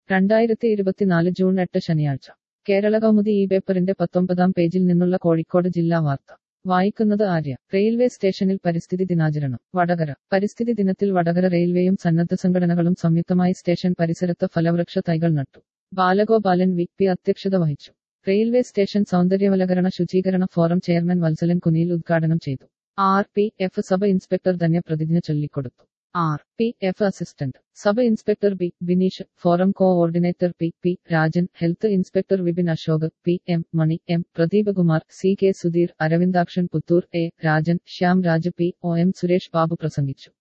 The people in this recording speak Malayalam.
രണ്ടായിരത്തി ഇരുപത്തിനാല് ജൂൺ എട്ട് ശനിയാഴ്ച കേരള കൗമുദി ഈ പേപ്പറിന്റെ പത്തൊമ്പതാം പേജിൽ നിന്നുള്ള കോഴിക്കോട് ജില്ലാ വാർത്ത വായിക്കുന്നത് ആര്യ റെയിൽവേ സ്റ്റേഷനിൽ പരിസ്ഥിതി ദിനാചരണം വടകര പരിസ്ഥിതി ദിനത്തിൽ വടകര റെയിൽവേയും സന്നദ്ധ സംഘടനകളും സംയുക്തമായി സ്റ്റേഷൻ പരിസരത്ത് ഫലവൃക്ഷ തൈകൾ നട്ടു ബാലഗോപാലൻ വി പി അധ്യക്ഷത വഹിച്ചു റെയിൽവേ സ്റ്റേഷൻ സൗന്ദര്യവൽക്കരണ ശുചീകരണ ഫോറം ചെയർമാൻ വത്സലൻ കുനിയിൽ ഉദ്ഘാടനം ചെയ്തു R P F sub inspector തന്നെ പ്രതിജ്ഞ ചൊല്ലിക്കൊടുത്തു R P F assistant sub inspector B Bineesh forum coordinator P P Rajan health inspector Vipin Ashok P M Mani M Pradeepkumar C K Sudheer Aravindakshan Puthur A Rajan Shyam Raj P O M Suresh Babu പ്രസംഗിച്ചു